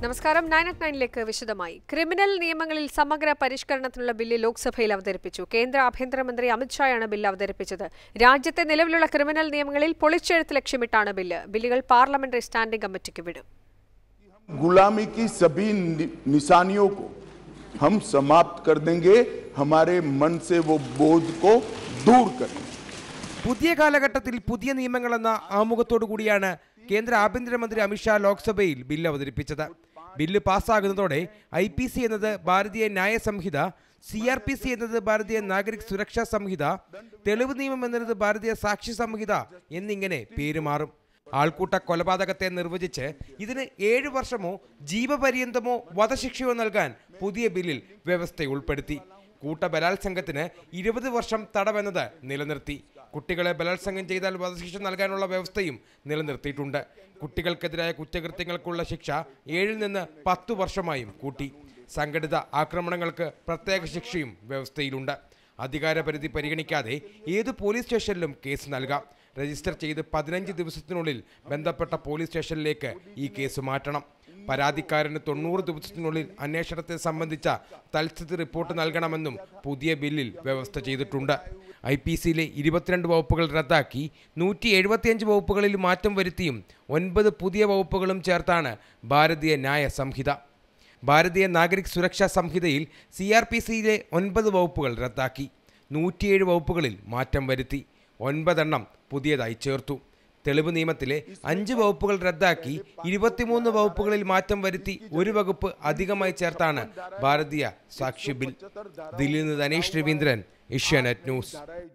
നമസ്കാരം nine at നയനിലേക്ക് വിശദമായി criminal നിയമങ്ങളിൽ സമഗ്ര പരിഷ്കരണത്തിനുള്ള ബില്ല് ലോക്സഭയിൽ അവതരിപ്പിച്ചു കേന്ദ്ര ആഭ്യന്തരമന്ത്രി അമിത്ഷായാണ് ബില്ല് അവതരിപ്പിച്ചത് രാജ്യത്തെ നിലവിലുള്ള ക്രിമിനൽ നിയമങ്ങളിൽ പൊളിച്ചെഴുത്ത് ലക്ഷ്യമിട്ടാണ് ബില്ല് ബില്ലുകൾ പാർലമെന്ററി സ്റ്റാൻഡിംഗ് കമ്മിറ്റിക്ക് വിടും गुलामी की सभी नि- निशानियों को हम समाप्त कर देंगे हमारे मन से वो बोझ को दूर करेंगे പുതിയ കാലഘട്ടത്തിൽ പുതിയ നിയമങ്ങളെന്ന ആമുഖത്തോടു കൂടിയാണ് കേന്ദ്ര ആഭ്യന്തരമന്ത്രി അമിത്ഷാ ലോക്സഭയിൽ ബില്ല് അവതരിപ്പിച്ചത് ബില്ല് പാസ്സാകുന്നതോടെ ഐ പി സി എന്നത് ഭാരതീയ ന്യായ സംഹിത സി ആർ പി സി എന്നത് ഭാരതീയ നാഗരിക് സുരക്ഷാ സംഹിത തെളിവ് നിയമം എന്നത് ഭാരതീയ സാക്ഷി സംഹിത എന്നിങ്ങനെ പേര് മാറും ആൾക്കൂട്ട കൊലപാതകത്തെ നിർവചിച്ച് ഇതിന് ഏഴ് വർഷമോ ജീവപര്യന്തമോ വധശിക്ഷയോ നൽകാൻ പുതിയ ബില്ലിൽ വ്യവസ്ഥ ഉൾപ്പെടുത്തി കൂട്ട ബലാത്സംഗത്തിന് ഇരുപത് വർഷം തടവെന്നത് നിലനിർത്തി കുട്ടികളെ ബലാത്സംഗം ചെയ്താൽ വധശിക്ഷ നൽകാനുള്ള വ്യവസ്ഥയും നിലനിർത്തിയിട്ടുണ്ട് കുട്ടികൾക്കെതിരായ കുറ്റകൃത്യങ്ങൾക്കുള്ള ശിക്ഷ ഏഴിൽ നിന്ന് പത്തു വർഷമായും കൂട്ടി സംഘടിത ആക്രമണങ്ങൾക്ക് പ്രത്യേക ശിക്ഷയും വ്യവസ്ഥയിലുണ്ട് അധികാരപരിധി പരിഗണിക്കാതെ ഏത് പോലീസ് സ്റ്റേഷനിലും കേസ് നൽകാം രജിസ്റ്റർ ചെയ്ത് പതിനഞ്ച് ദിവസത്തിനുള്ളിൽ ബന്ധപ്പെട്ട പോലീസ് സ്റ്റേഷനിലേക്ക് ഈ കേസ് മാറ്റണം പരാതിക്കാരന് തൊണ്ണൂറ് ദിവസത്തിനുള്ളിൽ അന്വേഷണത്തെ സംബന്ധിച്ച തൽസ്ഥിതി റിപ്പോർട്ട് നൽകണമെന്നും പുതിയ ബില്ലിൽ വ്യവസ്ഥ ചെയ്തിട്ടുണ്ട് ഐ പി സിയിലെ ഇരുപത്തിരണ്ട് വകുപ്പുകൾ റദ്ദാക്കി നൂറ്റി എഴുപത്തിയഞ്ച് വകുപ്പുകളിൽ മാറ്റം വരുത്തിയും ഒൻപത് പുതിയ വകുപ്പുകളും ചേർത്താണ് ഭാരതീയ ന്യായ സംഹിത ഭാരതീയ നാഗരിക് സുരക്ഷാ സംഹിതയിൽ സി ആർ പി സിയിലെ ഒൻപത് വകുപ്പുകൾ റദ്ദാക്കി നൂറ്റിയേഴ് വകുപ്പുകളിൽ മാറ്റം വരുത്തി ഒൻപതെണ്ണം പുതിയതായി ചേർത്തു തെളിവ് നിയമത്തിലെ അഞ്ച് വകുപ്പുകൾ റദ്ദാക്കി ഇരുപത്തിമൂന്ന് വകുപ്പുകളിൽ മാറ്റം വരുത്തി ഒരു വകുപ്പ് അധികമായി ചേർത്താണ് ഭാരതീയ സാക്ഷി ബിൽ ദില്ലിയിൽ നിന്ന് ധനേഷ് രവീന്ദ്രൻ ഏഷ്യാനെറ്റ് ന്യൂസ്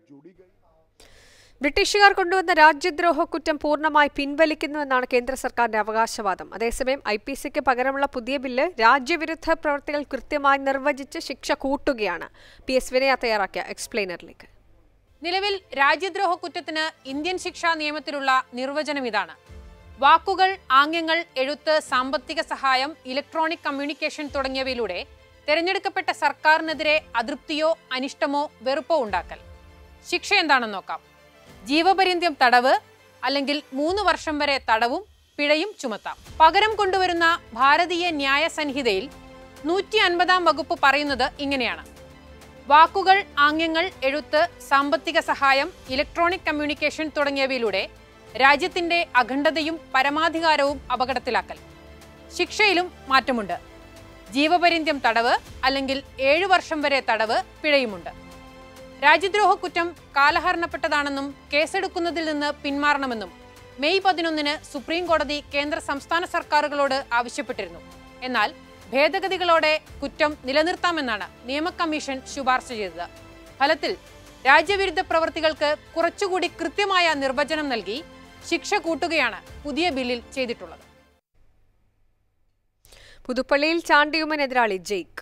ബ്രിട്ടീഷുകാർ കൊണ്ടുവന്ന രാജ്യദ്രോഹ കുറ്റം പൂർണ്ണമായി പിൻവലിക്കുന്നുവെന്നാണ് കേന്ദ്ര സർക്കാരിന്റെ അവകാശവാദം അതേസമയം ഐ പി സിക്ക് പകരമുള്ള പുതിയ ബില്ല് രാജ്യവിരുദ്ധ പ്രവർത്തികൾ കൃത്യമായി നിർവചിച്ച് ശിക്ഷ കൂട്ടുകയാണ് പി എസ് വിനയ തയ്യാറാക്കിയ എക്സ്പ്ലെയിനറിലേക്ക് നിലവിൽ രാജ്യദ്രോഹ കുറ്റത്തിന് ഇന്ത്യൻ ശിക്ഷാ നിയമത്തിലുള്ള നിർവചനം ഇതാണ് വാക്കുകൾ ആംഗ്യങ്ങൾ എഴുത്ത് സാമ്പത്തിക സഹായം ഇലക്ട്രോണിക് കമ്മ്യൂണിക്കേഷൻ തുടങ്ങിയവയിലൂടെ തെരഞ്ഞെടുക്കപ്പെട്ട സർക്കാരിനെതിരെ അതൃപ്തിയോ അനിഷ്ടമോ വെറുപ്പോ ഉണ്ടാക്കൽ ശിക്ഷ എന്താണെന്ന് നോക്കാം ജീവപര്യന്തം തടവ് അല്ലെങ്കിൽ മൂന്ന് വർഷം വരെ തടവും പിഴയും ചുമത്താം പകരം കൊണ്ടുവരുന്ന ഭാരതീയ ന്യായ സംഹിതയിൽ നൂറ്റി അൻപതാം വകുപ്പ് പറയുന്നത് ഇങ്ങനെയാണ് വാക്കുകൾ ആംഗ്യങ്ങൾ എഴുത്ത് സാമ്പത്തിക സഹായം ഇലക്ട്രോണിക് കമ്മ്യൂണിക്കേഷൻ തുടങ്ങിയവയിലൂടെ രാജ്യത്തിന്റെ അഖണ്ഡതയും പരമാധികാരവും അപകടത്തിലാക്കൽ ശിക്ഷയിലും മാറ്റമുണ്ട് ജീവപര്യന്തം തടവ് അല്ലെങ്കിൽ ഏഴു വർഷം വരെ തടവ് പിഴയുമുണ്ട് രാജ്യദ്രോഹ കുറ്റം കാലഹരണപ്പെട്ടതാണെന്നും കേസെടുക്കുന്നതിൽ നിന്ന് പിന്മാറണമെന്നും മെയ് പതിനൊന്നിന് സുപ്രീം കോടതി കേന്ദ്ര സംസ്ഥാന സർക്കാരുകളോട് ആവശ്യപ്പെട്ടിരുന്നു എന്നാൽ ഭേദഗതികളോടെ കുറ്റം നിലനിർത്താമെന്നാണ് നിയമ കമ്മീഷൻ ശുപാർശ ചെയ്തത് ഫലത്തിൽ രാജ്യവിരുദ്ധ പ്രവൃത്തികൾക്ക് കുറച്ചുകൂടി കൃത്യമായ നിർവചനം നൽകി ശിക്ഷ കൂട്ടുകയാണ് പുതിയ ബില്ലിൽ ചെയ്തിട്ടുള്ളത് പുതുപ്പള്ളിയിൽ ചാണ്ടിയുമൻ എതിരാളി ജെയ്ക്ക്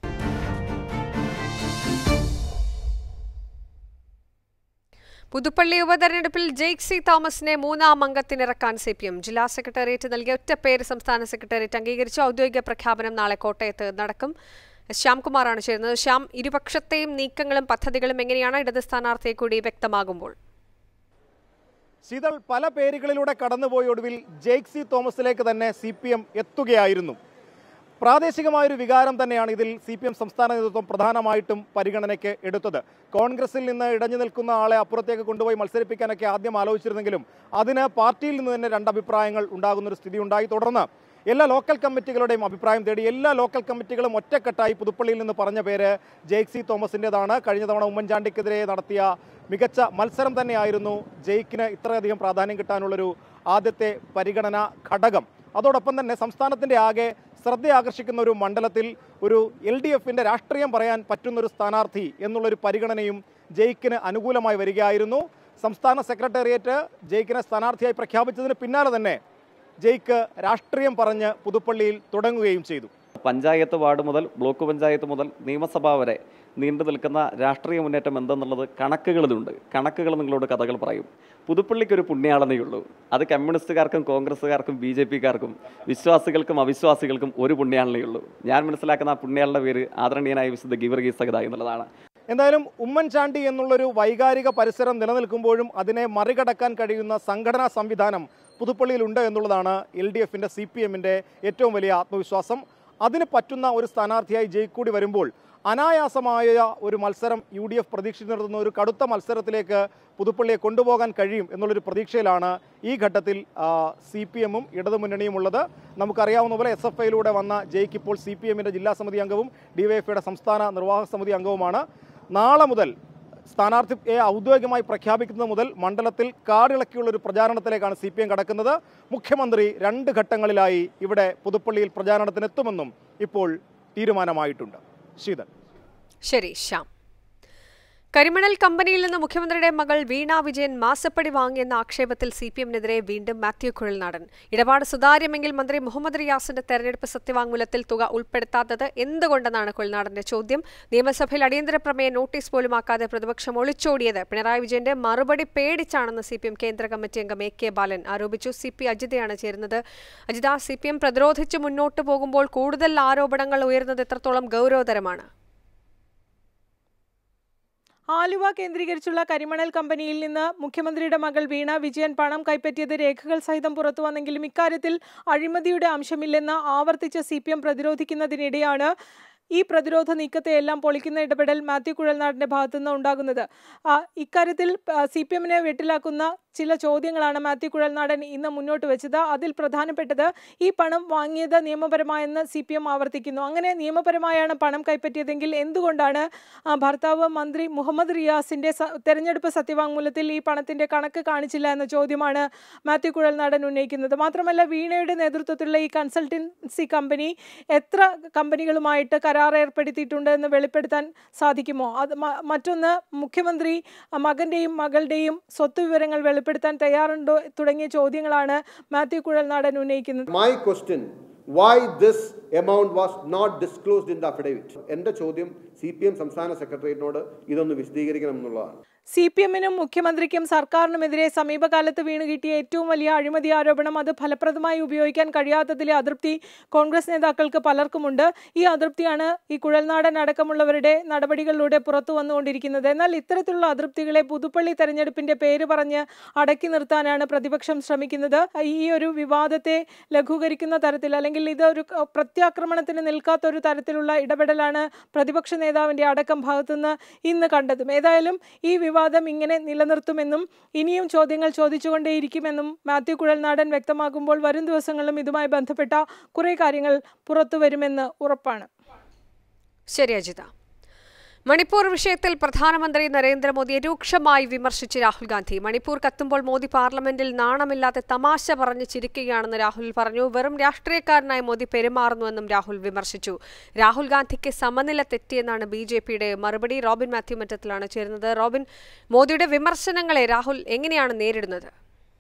പുതുപ്പള്ളി ഉപതെരഞ്ഞെടുപ്പിൽ ജെയ്ക് സി തോമസിനെ മൂന്നാം അംഗത്തിനിറക്കാൻ സി പി എം ജില്ലാ സെക്രട്ടേറിയറ്റ് നൽകിയ ഒറ്റ പേര് സംസ്ഥാന സെക്രട്ടേറിയറ്റ് അംഗീകരിച്ചു ഔദ്യോഗിക പ്രഖ്യാപനം നാളെ കോട്ടയത്ത് നടക്കും ശ്യാംകുമാറാണ് ചേരുന്നത് ശ്യാം ഇരുപക്ഷത്തെയും നീക്കങ്ങളും പദ്ധതികളും എങ്ങനെയാണ് ഇടത് സ്ഥാനാർത്ഥിയെ കൂടി വ്യക്തമാകുമ്പോൾ ശീതൾ പല പേരുകളിലൂടെ കടന്നുപോയ ഒടുവിൽ ജെയ്ക് സി തോമസിലേക്ക് തന്നെ സി പി എം എത്തുകയായിരുന്നു പ്രാദേശികമായൊരു വികാരം തന്നെയാണ് ഇതിൽ സി പി എം സംസ്ഥാന നേതൃത്വം പ്രധാനമായിട്ടും പരിഗണനയ്ക്ക് എടുത്തത് കോൺഗ്രസിൽ നിന്ന് ഇടഞ്ഞു നിൽക്കുന്ന ആളെ അപ്പുറത്തേക്ക് കൊണ്ടുപോയി മത്സരിപ്പിക്കാനൊക്കെ ആദ്യം ആലോചിച്ചിരുന്നെങ്കിലും അതിന് പാർട്ടിയിൽ നിന്ന് തന്നെ രണ്ട് അഭിപ്രായങ്ങൾ ഉണ്ടാകുന്നൊരു സ്ഥിതി ഉണ്ടായി തുടർന്ന് എല്ലാ ലോക്കൽ കമ്മിറ്റികളുടെയും അഭിപ്രായം തേടി എല്ലാ ലോക്കൽ കമ്മിറ്റികളും ഒറ്റക്കെട്ടായി പുതുപ്പള്ളിയിൽ നിന്ന് പറഞ്ഞ പേര് ജെയ്ക് സി തോമസിൻ്റെതാണ് കഴിഞ്ഞ തവണ ഉമ്മൻചാണ്ടിക്കെതിരെ നടത്തിയ മികച്ച മത്സരം തന്നെയായിരുന്നു ജെയ്ക്കിന് ഇത്രയധികം പ്രാധാന്യം കിട്ടാനുള്ളൊരു ആദ്യത്തെ പരിഗണന ഘടകം അതോടൊപ്പം തന്നെ സംസ്ഥാനത്തിൻ്റെ ആകെ ശ്രദ്ധ ആകർഷിക്കുന്ന ഒരു മണ്ഡലത്തിൽ ഒരു എൽ ഡി എഫിൻ്റെ രാഷ്ട്രീയം പറയാൻ പറ്റുന്നൊരു സ്ഥാനാർത്ഥി എന്നുള്ളൊരു പരിഗണനയും ജെയ്ക്കിന് അനുകൂലമായി വരികയായിരുന്നു സംസ്ഥാന സെക്രട്ടേറിയറ്റ് ജെയ്ക്കിനെ സ്ഥാനാർത്ഥിയായി പ്രഖ്യാപിച്ചതിന് പിന്നാലെ തന്നെ ജെയ്ക്ക് രാഷ്ട്രീയം പറഞ്ഞ് പുതുപ്പള്ളിയിൽ തുടങ്ങുകയും ചെയ്തു പഞ്ചായത്ത് വാർഡ് മുതൽ ബ്ലോക്ക് പഞ്ചായത്ത് മുതൽ നിയമസഭ വരെ നീണ്ടു നിൽക്കുന്ന രാഷ്ട്രീയ മുന്നേറ്റം എന്തെന്നുള്ളത് കണക്കുകളിലുണ്ട് കണക്കുകൾ നിങ്ങളോട് കഥകൾ പറയും പുതുപ്പള്ളിക്ക് ഒരു പുണ്യാളനേ ഉള്ളൂ അത് കമ്മ്യൂണിസ്റ്റുകാർക്കും കോൺഗ്രസ്സുകാർക്കും ബി ജെ പിക്കാർക്കും വിശ്വാസികൾക്കും അവിശ്വാസികൾക്കും ഒരു പുണ്യാളനേ ഉള്ളൂ ഞാൻ മനസ്സിലാക്കുന്ന ആ പുണ്യാളുടെ പേര് ആദരണീയനായ വിശുദ്ധ ഗീവർഗീസ് സഗത എന്നുള്ളതാണ് എന്തായാലും ഉമ്മൻചാണ്ടി എന്നുള്ളൊരു വൈകാരിക പരിസരം നിലനിൽക്കുമ്പോഴും അതിനെ മറികടക്കാൻ കഴിയുന്ന സംഘടനാ സംവിധാനം പുതുപ്പള്ളിയിലുണ്ട് എന്നുള്ളതാണ് എൽ ഡി എഫിൻ്റെ സി പി എമ്മിൻ്റെ ഏറ്റവും വലിയ ആത്മവിശ്വാസം അതിന് പറ്റുന്ന ഒരു സ്ഥാനാർത്ഥിയായി ജയ് കൂടി വരുമ്പോൾ അനായാസമായ ഒരു മത്സരം യു ഡി എഫ് പ്രതീക്ഷിച്ചിരുന്ന ഒരു കടുത്ത മത്സരത്തിലേക്ക് പുതുപ്പള്ളിയെ കൊണ്ടുപോകാൻ കഴിയും എന്നുള്ളൊരു പ്രതീക്ഷയിലാണ് ഈ ഘട്ടത്തിൽ സി പി എമ്മും ഇടതുമുന്നണിയും ഉള്ളത് നമുക്കറിയാവുന്ന പോലെ എസ് എഫ് ഐയിലൂടെ വന്ന ജയ്ക്ക് ഇപ്പോൾ സി പി എമ്മിൻ്റെ ജില്ലാ സമിതി അംഗവും ഡിവൈഎഫ്ഐയുടെ സംസ്ഥാന നിർവാഹക സമിതി അംഗവുമാണ് നാളെ മുതൽ സ്ഥാനാർത്ഥിയെ ഔദ്യോഗികമായി പ്രഖ്യാപിക്കുന്നത് മുതൽ മണ്ഡലത്തിൽ കാടിളക്കിയുള്ള ഒരു പ്രചാരണത്തിലേക്കാണ് സി പി എം കടക്കുന്നത് മുഖ്യമന്ത്രി രണ്ട് ഘട്ടങ്ങളിലായി ഇവിടെ പുതുപ്പള്ളിയിൽ പ്രചാരണത്തിനെത്തുമെന്നും ഇപ്പോൾ തീരുമാനമായിട്ടുണ്ട് ശീതൽ ശരി ശ്യാം കരിമണൽ കമ്പനിയിൽ നിന്ന് മുഖ്യമന്ത്രിയുടെ മകൾ വീണ വിജയൻ മാസപ്പടി വാങ്ങിയെന്ന ആക്ഷേപത്തിൽ സി പി എമ്മിനെതിരെ വീണ്ടും മാത്യു കുഴൽനാടൻ ഇടപാട് സുതാര്യമെങ്കിൽ മന്ത്രി മുഹമ്മദ് റിയാസിന്റെ തെരഞ്ഞെടുപ്പ് സത്യവാങ്മൂലത്തിൽ തുക ഉൾപ്പെടുത്താത്തത് എന്തുകൊണ്ടെന്നാണ് കുഴൽനാടന്റെ ചോദ്യം നിയമസഭയിൽ അടിയന്തര പ്രമേയ നോട്ടീസ് പോലും ആക്കാതെ പ്രതിപക്ഷം ഒളിച്ചോടിയത് പിണറായി വിജയന്റെ മറുപടി പേടിച്ചാണെന്ന് സി പി എം കേന്ദ്ര കമ്മിറ്റി അംഗം എ കെ ബാലൻ ആരോപിച്ചു സി പി അജിതയാണ് ചേരുന്നത് അജിത സി പി എം പ്രതിരോധിച്ച് മുന്നോട്ട് പോകുമ്പോൾ കൂടുതൽ ആരോപണങ്ങൾ ഉയരുന്നത് എത്രത്തോളം ഗൗരവതരമാണ് ആലുവ കേന്ദ്രീകരിച്ചുള്ള കരിമണൽ കമ്പനിയിൽ നിന്ന് മുഖ്യമന്ത്രിയുടെ മകൾ വീണ വിജയൻ പണം കൈപ്പറ്റിയത് രേഖകൾ സഹിതം പുറത്തു വന്നെങ്കിലും ഇക്കാര്യത്തിൽ അഴിമതിയുടെ അംശമില്ലെന്ന് ആവർത്തിച്ച് സി പി എം പ്രതിരോധിക്കുന്നതിനിടെയാണ് ഈ പ്രതിരോധ നീക്കത്തെ എല്ലാം പൊളിക്കുന്ന ഇടപെടൽ മാത്യു കുഴൽനാടിന്റെ ഭാഗത്തുനിന്ന് ഉണ്ടാകുന്നത് ആ, ഇക്കാര്യത്തിൽ സി പി എമ്മിനെ വെട്ടിലാക്കുന്ന ചില ചോദ്യങ്ങളാണ് മാത്യു കുഴൽനാടൻ ഇന്ന് മുന്നോട്ട് വെച്ചത് അതിൽ പ്രധാനപ്പെട്ടത് ഈ പണം വാങ്ങിയത് നിയമപരമായെന്ന് സി പി എം ആവർത്തിക്കുന്നു അങ്ങനെ നിയമപരമായാണ് പണം കൈപ്പറ്റിയതെങ്കിൽ എന്തുകൊണ്ടാണ് ആ, ഭർത്താവ് മന്ത്രി മുഹമ്മദ് റിയാസിന്റെ സ- തെരഞ്ഞെടുപ്പ് സത്യവാങ്മൂലത്തിൽ ഈ പണത്തിന്റെ കണക്ക് കാണിച്ചില്ല എന്ന ചോദ്യമാണ് മാത്യു കുഴൽനാടൻ ഉന്നയിക്കുന്നത് മാത്രമല്ല വീണയുടെ നേതൃത്വത്തിലുള്ള ഈ കൺസൾട്ടൻസി കമ്പനി എത്ര കമ്പനികളുമായിട്ട് കരാർ ഏർപ്പെടുത്തിയിട്ടുണ്ട് എന്ന് വെളിപ്പെടുത്താൻ സാധിക്കുമോ അത് മ- മറ്റൊന്ന് മുഖ്യമന്ത്രി അഹ്, മകന്റെയും മകളുടെയും സ്വത്ത് വിവരങ്ങൾ വെളിപ്പെടുത്താൻ തയ്യാറുണ്ടോ തുടങ്ങിയ ചോദ്യങ്ങളാണ് മാത്യു കുഴൽനാടൻ ഉന്നയിക്കുന്നത് My question, why this amount was not disclosed in the affidavit? എൻ്റെ ചോദ്യം സി പി എം സംസ്ഥാന സെക്രട്ടേറിയറ്റിനോട് ഇതൊന്ന് വിശദീകരിക്കണം എന്നുള്ളതാണ് സി പി എമ്മിനും മുഖ്യമന്ത്രിക്കും സർക്കാരിനുമെതിരെ സമീപകാലത്ത് വീണ് കിട്ടിയ ഏറ്റവും വലിയ അഴിമതി ആരോപണം അത് ഫലപ്രദമായി ഉപയോഗിക്കാൻ കഴിയാത്തതിലെ അതൃപ്തി കോൺഗ്രസ് നേതാക്കൾക്ക് പലർക്കുമുണ്ട് ഈ അതൃപ്തിയാണ് ഈ കുഴൽനാടൻ അടക്കമുള്ളവരുടെ നടപടികളിലൂടെ പുറത്തു വന്നുകൊണ്ടിരിക്കുന്നത് എന്നാൽ ഇത്തരത്തിലുള്ള അതൃപ്തികളെ പുതുപ്പള്ളി തെരഞ്ഞെടുപ്പിന്റെ പേര് പറഞ്ഞ് അടക്കി നിർത്താനാണ് പ്രതിപക്ഷം ശ്രമിക്കുന്നത് ഈ ഒരു വിവാദത്തെ ലഘൂകരിക്കുന്ന തരത്തിൽ അല്ലെങ്കിൽ ഇത് ഒരു ക- പ്രത്യാക്രമണത്തിന് നിൽക്കാത്ത ഒരു തരത്തിലുള്ള ഇടപെടലാണ് പ്രതിപക്ഷ നേതാവിന്റെ അടക്കം ഭാഗത്തുനിന്ന് ഇന്ന് കണ്ടതും ഏതായാലും ഈ വിവാദം ഇങ്ങനെ നിലനിർത്തുമെന്നും ഇനിയും ചോദ്യങ്ങൾ ചോദിച്ചുകൊണ്ടേയിരിക്കുമെന്നും മാത്യു കുഴൽനാടൻ വ്യക്തമാക്കുമ്പോൾ വരും ദിവസങ്ങളിലും ഇതുമായി ബന്ധപ്പെട്ട കുറേ കാര്യങ്ങൾ പുറത്തു വരുമെന്ന് ഉറപ്പാണ് ശരി അജിത മണിപ്പൂർ വിഷയത്തിൽ പ്രധാനമന്ത്രി നരേന്ദ്രമോദിയെ രൂക്ഷമായി വിമർശിച്ച് രാഹുൽ ഗാന്ധി മണിപ്പൂർ കത്തുമ്പോൾ മോദി പാർലമെന്റിൽ നാണമില്ലാതെ തമാശ പറഞ്ഞ് ചിരിക്കുകയാണെന്ന് രാഹുൽ പറഞ്ഞു വെറും രാഷ്ട്രീയക്കാരനായി മോദി പെരുമാറുന്നുവെന്നും രാഹുൽ വിമർശിച്ചു രാഹുൽ ഗാന്ധിക്ക് സമനില തെറ്റിയെന്നാണ് ബി ജെ പിയുടെ മറുപടി റോബിൻ മാത്യു മറ്റത്തിലാണ് ചേരുന്നത് റോബിൻ മോദിയുടെ വിമർശനങ്ങളെ രാഹുൽ എങ്ങനെയാണ് നേരിടുന്നത്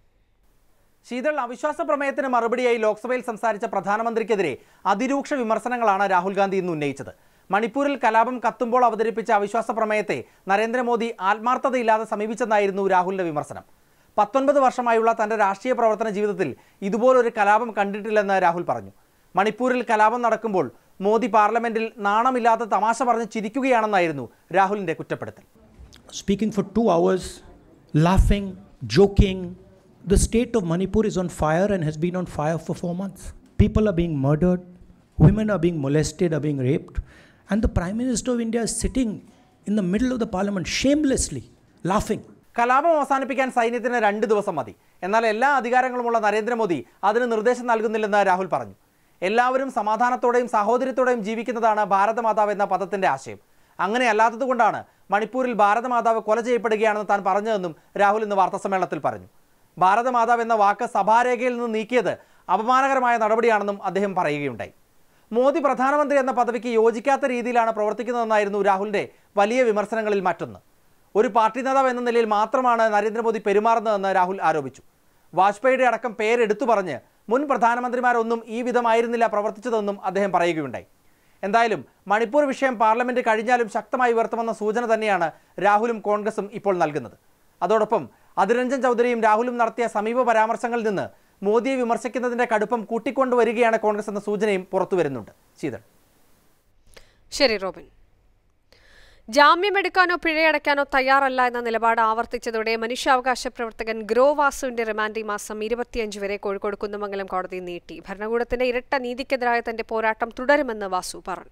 ശീതൾ അവിശ്വാസ പ്രമേയത്തിന് മറുപടിയായി ലോക്സഭയിൽ സംസാരിച്ച പ്രധാനമന്ത്രിക്കെതിരെ അതിരൂക്ഷ വിമർശനങ്ങളാണ് രാഹുൽ ഗാന്ധി ഇന്ന് ഉന്നയിച്ചത് മണിപ്പൂരിൽ കലാപം കത്തുമ്പോൾ അവതരിപ്പിച്ച അവിശ്വാസ പ്രമേയത്തെ നരേന്ദ്രമോദി ആത്മാർത്ഥതയില്ലാതെ സമീപിച്ചെന്നായിരുന്നു രാഹുലിന്റെ വിമർശനം പത്തൊൻപത് വർഷമായുള്ള തന്റെ രാഷ്ട്രീയ പ്രവർത്തന ജീവിതത്തിൽ ഇതുപോലൊരു കലാപം കണ്ടിട്ടില്ലെന്ന് രാഹുൽ പറഞ്ഞു മണിപ്പൂരിൽ കലാപം നടക്കുമ്പോൾ മോദി പാർലമെന്റിൽ നാണമില്ലാത്ത തമാശ പറഞ്ഞ് ചിരിക്കുകയാണെന്നായിരുന്നു രാഹുലിന്റെ കുറ്റപ്പെടുത്തൽ speaking for two hours, laughing, joking. The state of Manipur is on fire and has been on fire for four months. People are being murdered, women are being molested, are being raped, and the Prime Minister of India is sitting in the middle of the parliament shamelessly, laughing. കലാപം അവസാനിപ്പിക്കാൻ സൈന്യത്തിന് രണ്ട് ദിവസം മതി എന്നാൽ എല്ലാ അധികാരങ്ങളുമുള്ള നരേന്ദ്രമോദി അതിന് നിർദ്ദേശം നൽകുന്നില്ലെന്ന് രാഹുൽ പറഞ്ഞു എല്ലാവരും സമാധാനത്തോടെയും സാഹോദര്യത്തോടെയും ജീവിക്കുന്നതാണ് ഭാരതമാതാവ് എന്ന പദത്തിന്റെ ആശയം അങ്ങനെ അല്ലാത്തതുകൊണ്ടാണ് മണിപ്പൂരിൽ ഭാരതമാതാവ് കൊല ചെയ്യപ്പെടുകയാണെന്ന് താൻ പറഞ്ഞതെന്നും രാഹുൽ ഇന്ന് വാർത്താസമ്മേളനത്തിൽ പറഞ്ഞു ഭാരതമാതാവ് എന്ന വാക്ക് സഭാരേഖയിൽ നിന്ന് നീക്കിയത് അപമാനകരമായ നടപടിയാണെന്നും അദ്ദേഹം പറയുകയുണ്ടായി മോദി പ്രധാനമന്ത്രി എന്ന പദവിക്ക് യോജിക്കാത്ത രീതിയിലാണ് പ്രവർത്തിക്കുന്നതെന്നായിരുന്നു രാഹുലിന്റെ വലിയ വിമർശനങ്ങളിൽ മറ്റൊന്ന് ഒരു പാർട്ടി നേതാവ് എന്ന നിലയിൽ മാത്രമാണ് നരേന്ദ്രമോദി പെരുമാറുന്നതെന്ന് രാഹുൽ ആരോപിച്ചു വാജ്പേയിയുടെ അടക്കം പേരെടുത്തു പറഞ്ഞ് മുൻ പ്രധാനമന്ത്രിമാരൊന്നും ഈ വിധമായിരുന്നില്ല പ്രവർത്തിച്ചതെന്നും അദ്ദേഹം പറയുകയുണ്ടായി എന്തായാലും മണിപ്പൂർ വിഷയം പാർലമെന്റ് കഴിഞ്ഞാലും ശക്തമായി ഉയർത്തുമെന്ന സൂചന തന്നെയാണ് രാഹുലും കോൺഗ്രസും ഇപ്പോൾ നൽകുന്നത് അതോടൊപ്പം അതിരഞ്ജൻ ചൗധരിയും രാഹുലും നടത്തിയ സമീപ പരാമർശങ്ങളിൽ നിന്ന് മോദിയെ വിമർശിക്കുന്നതിന്റെ കടുപ്പം കൂട്ടിക്കൊണ്ടുവരികയാണ് കോൺഗ്രസ് എന്ന സൂചനയും പുറത്തു വരുന്നുണ്ട് ശീതൾ ശരി റോബിൻ ജാമ്യമെടുക്കാനോ പിഴയടയ്ക്കാനോ തയ്യാറല്ല എന്ന നിലപാട് ആവർത്തിച്ചതോടെ മനുഷ്യാവകാശ പ്രവർത്തകൻ ഗ്രോ വാസുവിന്റെ റിമാൻഡ് ഈ മാസം ഇരുപത്തിയഞ്ച് വരെ കോഴിക്കോട് കുന്നമംഗലം കോടതി നീട്ടി ഭരണകൂടത്തിന്റെ ഇരട്ട നീതിക്കെതിരായ തന്റെ പോരാട്ടം തുടരുമെന്ന് വാസു പറഞ്ഞു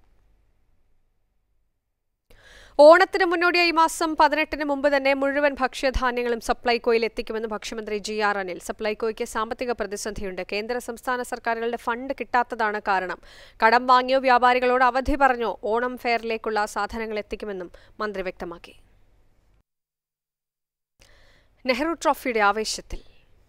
ഓണത്തിന് മുന്നോടിയായി മാസം പതിനെട്ടിന് മുമ്പ് തന്നെ മുഴുവൻ ഭക്ഷ്യധാന്യങ്ങളും സപ്ലൈകോയിൽ എത്തിക്കുമെന്ന് ഭക്ഷ്യമന്ത്രി ജി ആർ അനിൽ സപ്ലൈകോയ്ക്ക് സാമ്പത്തിക പ്രതിസന്ധിയുണ്ട് കേന്ദ്ര സംസ്ഥാന സർക്കാരുകളുടെ ഫണ്ട് കിട്ടാത്തതാണ് കാരണം കടം വാങ്ങിയോ വ്യാപാരികളോട് അവധി പറഞ്ഞോ ഓണം ഫെയറിലേക്കുള്ള സാധനങ്ങൾ എത്തിക്കുമെന്നും മന്ത്രി വ്യക്തമാക്കി നെഹ്റു ട്രോഫിയുടെ ആവേശത്തിൽ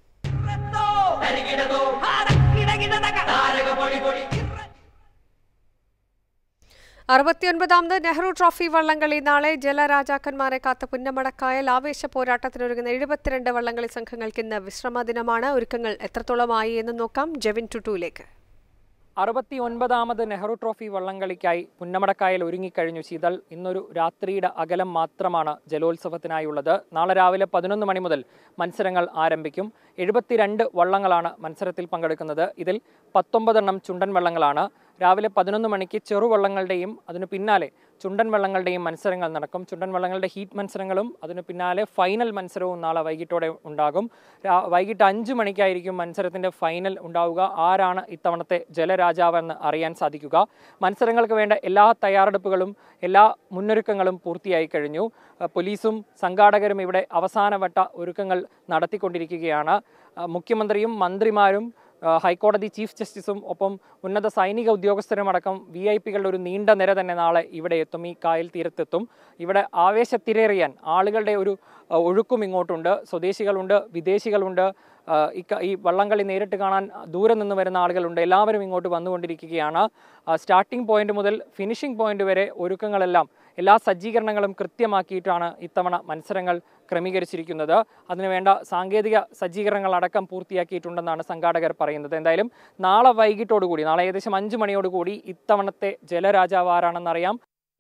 അറുപത്തിയൊൻപതാമത് നെഹ്റു ട്രോഫി വള്ളംകളി നാളെ ജലരാജാക്കന്മാരെ കാത്ത പുന്നമടക്കായൽ ആവേശ പോരാട്ടത്തിനൊരുങ്ങുന്ന എഴുപത്തിരണ്ട് വള്ളംകളി സംഘങ്ങൾക്ക് ഇന്ന് വിശ്രമ ദിനമാണ് ഒരുക്കങ്ങൾ എത്രത്തോളമായി എന്ന് നോക്കാം ജെവിൻ ടുട്ടുവിലേക്ക് അറുപത്തി ഒൻപതാമത് നെഹ്റു ട്രോഫി വള്ളംകളിക്കായി പുന്നമടക്കായൽ ഒരുങ്ങിക്കഴിഞ്ഞു ശീതൾ ഇന്നൊരു രാത്രിയുടെ അകലം മാത്രമാണ് ജലോത്സവത്തിനായുള്ളത് നാളെ രാവിലെ പതിനൊന്ന് മണി മുതൽ മത്സരങ്ങൾ ആരംഭിക്കും എഴുപത്തിരണ്ട് വള്ളങ്ങളാണ് മത്സരത്തിൽ പങ്കെടുക്കുന്നത് ഇതിൽ പത്തൊമ്പതെണ്ണം ചുണ്ടൻ വള്ളങ്ങളാണ് രാവിലെ പതിനൊന്ന് മണിക്ക് ചെറുവള്ളങ്ങളുടെയും അതിനു പിന്നാലെ ചുണ്ടൻ വള്ളങ്ങളുടെയും മത്സരങ്ങൾ നടക്കും ചുണ്ടൻ വള്ളങ്ങളുടെ ഹീറ്റ് മത്സരങ്ങളും അതിനു പിന്നാലെ ഫൈനൽ മത്സരവും നാളെ വൈകിട്ടോടെ ഉണ്ടാകും രാ- വൈകിട്ട് അഞ്ച് മണിക്കായിരിക്കും മത്സരത്തിന്റെ ഫൈനൽ ഉണ്ടാവുക ആരാണ് ഇത്തവണത്തെ ജലരാജാവെന്ന് അറിയാൻ സാധിക്കുക മത്സരങ്ങൾക്ക് വേണ്ട എല്ലാ തയ്യാറെടുപ്പുകളും എല്ലാ മുന്നൊരുക്കങ്ങളും പൂർത്തിയായി കഴിഞ്ഞു അഹ് പോലീസും സംഘാടകരും ഇവിടെ അവസാനവട്ട ഒരുക്കങ്ങൾ നടത്തിക്കൊണ്ടിരിക്കുകയാണ് അഹ് മുഖ്യമന്ത്രിയും മന്ത്രിമാരും ആ, ഹൈക്കോടതി ചീഫ് ജസ്റ്റിസും ഒപ്പം ഉന്നത സൈനിക ഉദ്യോഗസ്ഥരും അടക്കം വി ഐ പികളുടെ ഒരു നീണ്ട നിര തന്നെ നാളെ ഇവിടെ എത്തും ഈ കായൽ തീരത്തെത്തും ഇവിടെ ആവേശത്തിരേറിയാൻ ആളുകളുടെ ഒരു ആ, ഒഴുക്കും ഇങ്ങോട്ടുണ്ട് സ്വദേശികളുണ്ട് വിദേശികളുണ്ട് ആ, ഇക്ക ഈ വള്ളംകളി നേരിട്ട് കാണാൻ ദൂരെ നിന്ന് വരുന്ന ആളുകളുണ്ട് എല്ലാവരും ഇങ്ങോട്ട് വന്നുകൊണ്ടിരിക്കുകയാണ് ആ, സ്റ്റാർട്ടിംഗ് പോയിന്റ് മുതൽ ഫിനിഷിംഗ് പോയിന്റ് വരെ ഒരുക്കങ്ങളെല്ലാം എല്ലാ സജ്ജീകരണങ്ങളും കൃത്യമാക്കിയിട്ടാണ് ഇത്തവണ മത്സരങ്ങൾ ക്രമീകരിച്ചിരിക്കുന്നത് അതിനുവേണ്ട സാങ്കേതിക സജ്ജീകരണങ്ങളടക്കം പൂർത്തിയാക്കിയിട്ടുണ്ടെന്നാണ് സംഘാടകർ പറയുന്നത് എന്തായാലും നാളെ വൈകിട്ടോടുകൂടി നാളെ ഏകദേശം അഞ്ച് മണിയോടുകൂടി ഇത്തവണത്തെ ജലരാജാവ് ആരാണെന്നറിയാം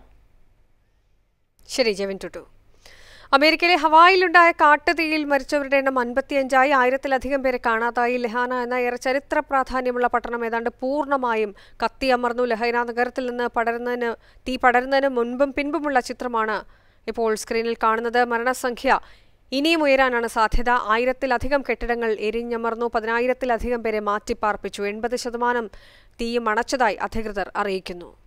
ശരി ജെവിൻ ടുട്ടു അമേരിക്കയിലെ ഹവായിലുണ്ടായ കാട്ടുതീയിൽ മരിച്ചവരുടെ എണ്ണം അൻപത്തിയഞ്ചായി ആയിരത്തിലധികം പേരെ കാണാതായി ലഹാന എന്ന ഏറെ ചരിത്ര പ്രാധാന്യമുള്ള പട്ടണം ഏതാണ്ട് പൂർണ്ണമായും കത്തിയമർന്നു ലഹൈന നഗരത്തിൽ നിന്ന് പടരുന്നതിന് തീ പടരുന്നതിന് മുൻപും പിൻപുമുള്ള ചിത്രമാണ് ഇപ്പോൾ സ്ക്രീനിൽ കാണുന്നത് മരണസംഖ്യ ഇനിയും ഉയരാനാണ് സാധ്യത ആയിരത്തിലധികം കെട്ടിടങ്ങൾ എരിഞ്ഞമർന്നു പതിനായിരത്തിലധികം പേരെ മാറ്റിപ്പാർപ്പിച്ചു എൺപത് ശതമാനം തീയും അണച്ചതായി അധികൃതർ അറിയിക്കുന്നു